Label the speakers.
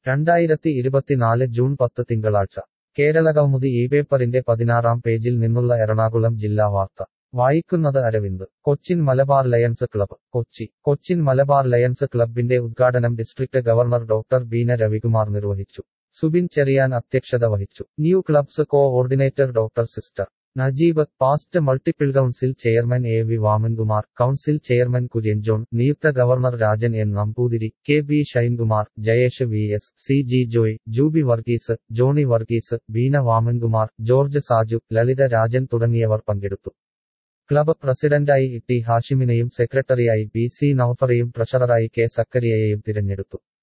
Speaker 1: രണ്ടായിരത്തി ഇരുപത്തിനാല് ജൂൺ പത്ത് തിങ്കളാഴ്ച കേരളകൗമുദി ഈ പേപ്പറിന്റെ പതിനാറാം പേജിൽ നിന്നുള്ള എറണാകുളം ജില്ലാ വാർത്ത വായിക്കുന്നത് Aravind Cochin Malabar lions club Kochi Cochin Malabar lions ക്ലബ്ബിന്റെ ഉദ്ഘാടനം district governor doctor Beena Ravikumar നിർവഹിച്ചു സുബിൻ ചെറിയാൻ അധ്യക്ഷത വഹിച്ചു new clubs coordinator doctor sister Najeeb past multiple council chairman A V Vamankumar council chairman Kurian John നിയുക്ത governor Rajan N Namboothiri K B Shinekumar Jayesh V S C G Joy Juby Varghese Johny Varghese Beena Vamankumar George Saju Lalitha Rajan തുടങ്ങിയവർ പങ്കെടുത്തു ക്ലബ് പ്രസിഡന്റായി ടി ഹാഷിമിനെയും സെക്രട്ടറിയായി ബി സി നൌഫറെയും ട്രഷററായി കെ സക്കരിയയെയും തിരഞ്ഞെടുത്തു